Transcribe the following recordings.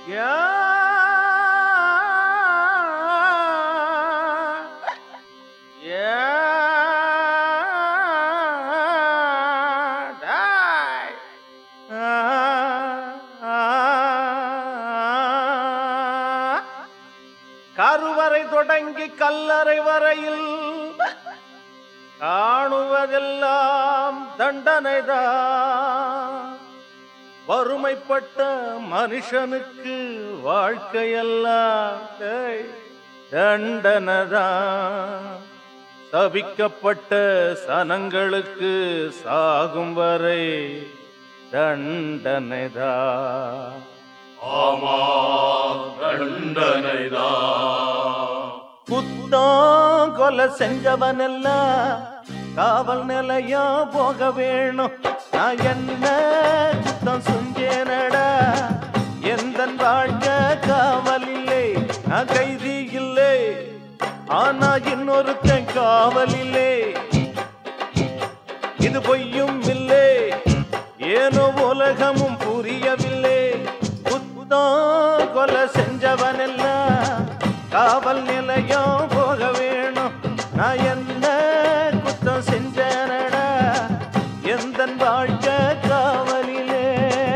கருவறை தொடங்கி கல்லறை வரையில் காணுவதெல்லாம் தண்டனைதான் வறுமைப்பட்ட மனுஷனுக்கு வாழ்க்கையெல்லாம் டேய், தண்டனைதான் சபிக்கப்பட்ட சனங்களுக்கு சாகும் வரை தண்டனைதான் ஆமா தண்டனைதான் குத்தம் கொலை செஞ்சவனெல்லாம் காவல் நிலையம் போக வேணும் நான் என்ன குத்தம் செஞ்சேனடா எந்த வாழ்க்கை காவல் இல்லை நான் கைதி இல்லை ஆனா இன்னொருத்தன் காவல் இல்லை இது பொய்யும் இல்லை ஏனோ உலகமும் புரியவில்லை குத்தம் கொலை செஞ்சவனெல்லாம் காவல் நிலையம் போக வேணும் நான் என்ன குத்தம் செஞ்சனடா எந்த வாழ்க்கை காவலிலே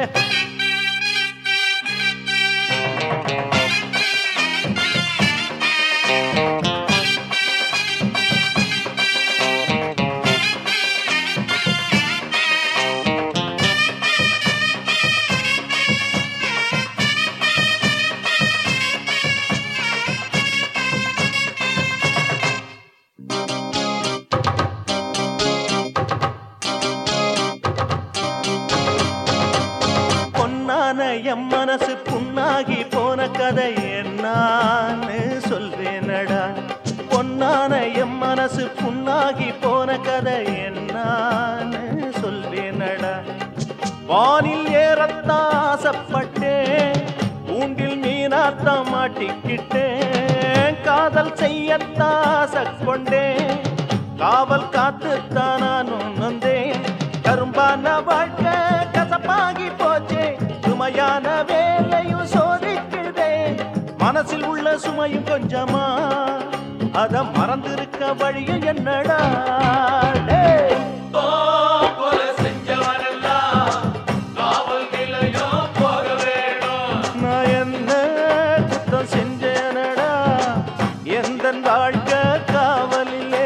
பொன்னான எம் மனசு புண்ணாகி போன கதை என்னான்னு சொல்வேனடா பொன்னான எம் மனசு புண்ணாகி போன கதை என்னான்னு சொல்வேனடா வானில் ஏறத்தான் ஆசைப்பட்டேன் ஊண்டில் மீனாத்தான் மாட்டிக்கிட்டேன் காதல் செய்யத்தான் ஆசை கொண்டேன் காவல் காத்துத்தான் நானும் நொந்தேன் கரும்பான வாழ்க்கை கசப்பாகி போச்சே சுமையான வேலையும் சோதிக்குதே மனசில் உள்ள சுமையும் கொஞ்சமா அத மறந்திருக்க வழியும் என்னடா டேய். கொலை செஞ்சவனெல்லாம் காவல் நிலையம் போக வேணும் நான் என்ன குத்தம் செஞ்சேனடா எந்த வாழ்க்கை காவலிலே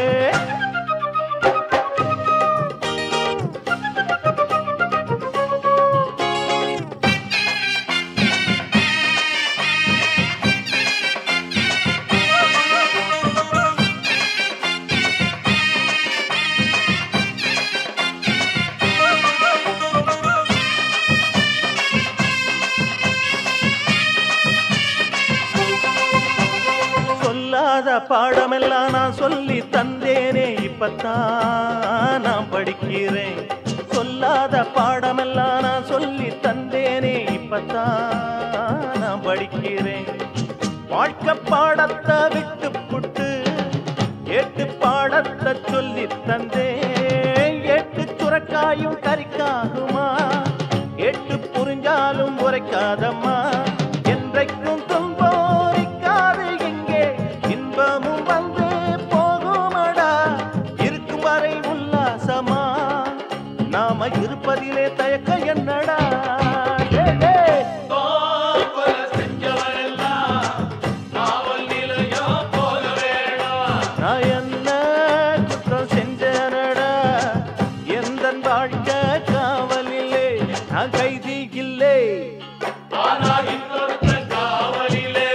சொல்லாத பாடமெல்லாம் நான் சொல்லி தந்தேனே இப்பத்தான் நான் படிக்கிறேன் சொல்லாத பாடமெல்லாம் நான் சொல்லி தந்தேனே இப்பத்தான் நான் படிக்கிறேன் வாழ்க்கை பாடத்தை விட்டு புட்டு எட்டு பாடத்தை சொல்லி தந்தேன் எட்டு சுரக்காயும் கறிக்காகுமா எட்டு புரிஞ்சாலும் உரைக்காதம்மா என்றைக்கும் துன்போரிக்காது இங்கே இன்பமும் வந்து போகுமடா இருக்கும் வரை உல்லாசமா நாம இருப்பதிலே தயக்க என்னடா டே, டே. கொலை செஞ்சவனெல்லாம் காவல் நிலையம் போக வேணும் நான் என்ன குற்றம் செஞ்சனடா எந்த வாழ்க்கை காவலிலே நான் கைதி இல்லை ஆனா இன்னொருத்தன் காவலிலே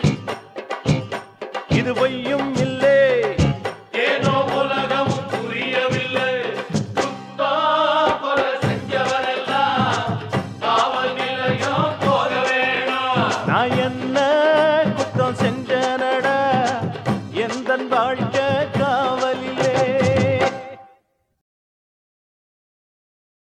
இது பொய்யும் இல்லை ஏனோ உலகம் புரியவில்லை குத்தா கொலை செஞ்சவனெல்லாம் காவல் நிலையம் போக வேணும் நான் என்ன குற்றம் செஞ்சனடா எந்த வாழ்க்கை